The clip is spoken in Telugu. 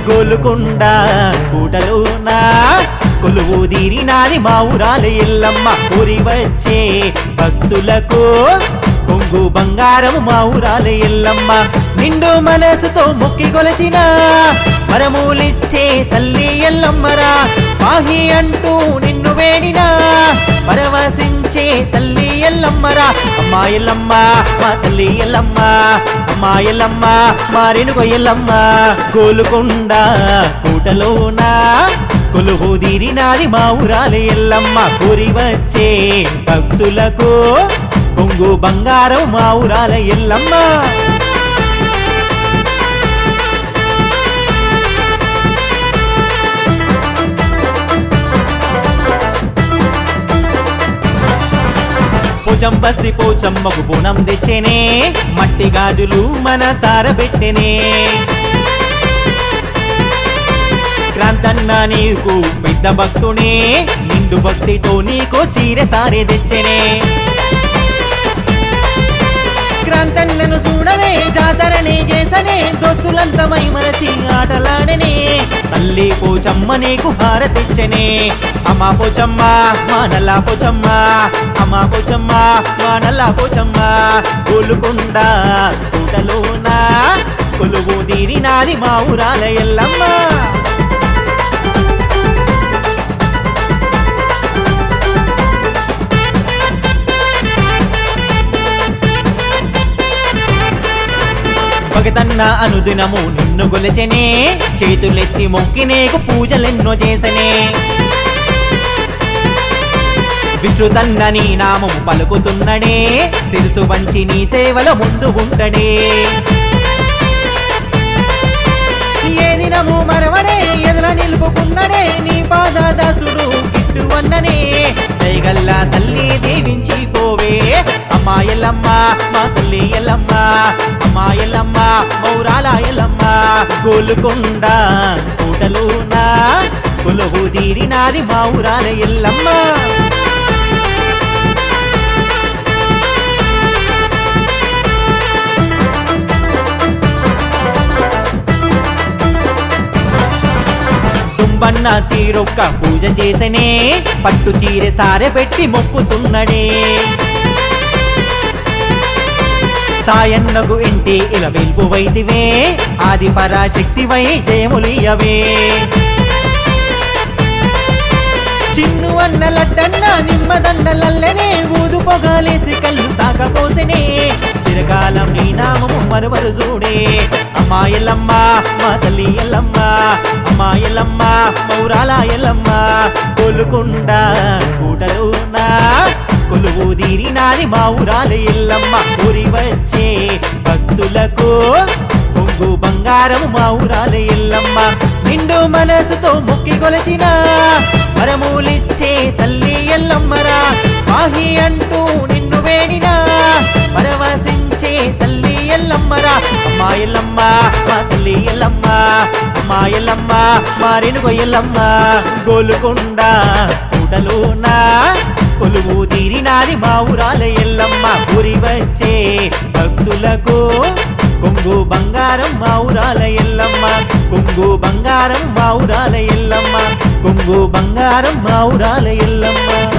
గోలుకొండ పూటలోన కొలువు తీరినాది మా ఊరాల ఎల్లమ్మ ఊరి వచ్చే భక్తులకు కొంగు బంగారం మా ఊరాల ఎల్లమ్మ నిండు మనసుతో మొక్కి కొలచిన వరములిచ్చే తల్లి ఎల్లమ్మరా పాహి అంటూ నిన్ను వేడినా పరవశించే తల్లి ఎల్లమ్మరా అమ్మా ఎల్లమ్మ మా తల్లి ఎల్లమ్మ అమ్మా ఎల్లమ్మ మా రేణుగ ఎల్లమ్మ గోలుకొండ కూటలోన కొలువు తీరినాది మా ఊరాల ఎల్లమ్మ కోరి వచ్చే భక్తులకు కొంగు బంగారం మా ఊరాల ఎల్లమ్మ పోచం బస్తి పోచమ్మకు పూనం తెచ్చేనే మట్టి గాజులు మన సారబెట్టెనే క్రాంతన్న నీకు పెద్ద భక్తునే నిండు భక్తితో నీకో చీర సారే తెచ్చెనే క్రాంతన్నను చూడవే జాతరనే చేసనే దోస్తులంతమై మరచి ఆటలాడనే తల్లి పోచమ్మ నీకు హారతిచ్చనే అమ్మా పోచమ్మ మా నల్లా పోచమ్మ అమ్మా పోచమ్మ మా నల్లా పోచమ్మ గోలుకొండ కూటలోన కొలువు తీరినాది మా ఊరాల ఎల్లమ్మ భగతన్న అనుదినము నిన్ను గొలచెనే చేతులెత్తి మొక్కి నీకు పూజలెన్నో చేసనే విష్ణుతన్న నీ నామము పలుకుతున్నడే శిరుసు వంచి నీ సేవల ముందు ఉంటడే ఏ దినము మరవడే ఎదుర నిలుపుకున్నడే నీ పాద దాసుడు గిట్టు అన్ననే దయగల్ల తల్లి దీవించి పోవే అమ్మా ఎల్లమ్మ మా తల్లి ఎల్లమ్మ అమ్మా ఎల్లమ్మ మౌరాల ఎల్లమ్మ గోలుకొండ కోటలోన కొలువు తీరినాది మా ఊరాల ఎల్లమ్మ తుంబన్న తీరొక్క పూజ చేసనే పట్టు చీర సారె పెట్టి మొక్కుతున్నడే సాయన్నకు ఇంటి ఇలా వెల్పు వైదివే ఆది పరాశక్తివై జయములియవే చిన్ను అన్న లడ్డన్న నిమ్మదండలల్లనే ఊదు పొగాలేసి కళ్ళు సాకపోసెనే చిరకాలం నీ నామము మరువరు చూడే అమ్మా ఎల్లమ్మ మా తల్లి ఎల్లమ్మ అమ్మా ఎల్లమ్మ మౌరాల ఎల్లమ్మ కొలుకొండ కూటలోన కొలువు తీరినాది మా ఊరాల ఎల్లమ్మ ఊరి వచ్చే భక్తులకు కొంగు బంగారము మా ఊరాల ఎల్లమ్మ నిండు మనసుతో మొక్కి కొలచిన వరములిచ్చే తల్లి ఎల్లమ్మరా మాహి అంటూ నిన్ను వేడినా పరవశించే తల్లి ఎల్లమ్మరా అమ్మా ఎల్లమ్మ మా తల్లి ఎల్లమ్మ అమ్మా ఎల్లమ్మ మా రేణుగ ఎల్లమ్మ గోలుకొండ కూటలోన కొలువు తీరినాది మా ఊరాల ఎల్లమ్మ ఊరి వచ్చే భక్తులకు కొంగు బంగారం మా ఊరాల ఎల్లమ్మ కొంగు బంగారం మా ఊరాల ఎల్లమ్మ కొంగు బంగారం మా ఊరాల ఎల్లమ్మ